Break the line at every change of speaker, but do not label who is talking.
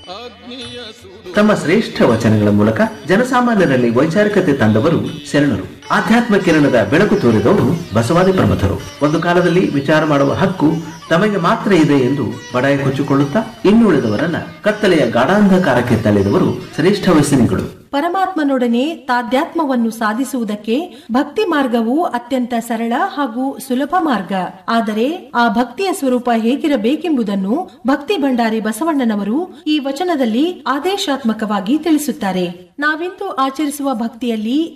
ತಮ್ಮ ಶ್ರೇಷ್ಠ ವಚನಗಳ ಮೂಲಕ ಜನಸಾಮಾನ್ಯರಲ್ಲಿ ವೈಚಾರಿಕತೆ ತಂದವರು ಶರಣರು ಆಧ್ಯಾತ್ಮ ಕಿರಣದ ಬೆಳಕು ತೋರಿದವರು ಬಸವಾದಿ ಪ್ರಮಥರು ಒಂದು ಕಾಲದಲ್ಲಿ ವಿಚಾರ ಮಾಡುವ ಹಕ್ಕು ತಮಗೆ ಮಾತ್ರ ಇದೆ ಎಂದು ಬಡಾಯಿ ಕೊಚ್ಚಿಕೊಳ್ಳುತ್ತಾ ಇನ್ನುಳಿದವರನ್ನ ಕತ್ತಲೆಯ ಗಾಢಾಂಧಕಾರಕ್ಕೆ ತಳ್ಳಿದವರು ಶ್ರೇಷ್ಠ ವ್ಯಸನಿಗಳು
ಪರಮಾತ್ಮನೊಡನೆ ತಾಧ್ಯಾತ್ಮವನ್ನು ಸಾಧಿಸುವುದಕ್ಕೆ ಭಕ್ತಿ ಮಾರ್ಗವು ಅತ್ಯಂತ ಸರಳ ಹಾಗೂ ಸುಲಭ ಮಾರ್ಗ ಆದರೆ ಆ ಭಕ್ತಿಯ ಸ್ವರೂಪ ಹೇಗಿರಬೇಕೆಂಬುದನ್ನು ಭಕ್ತಿ ಭಂಡಾರಿ ಬಸವಣ್ಣನವರು ಈ ವಚನದಲ್ಲಿ ಆದೇಶಾತ್ಮಕವಾಗಿ ತಿಳಿಸುತ್ತಾರೆ ನಾವಿಂದು ಆಚರಿಸುವ ಭಕ್ತಿಯಲ್ಲಿ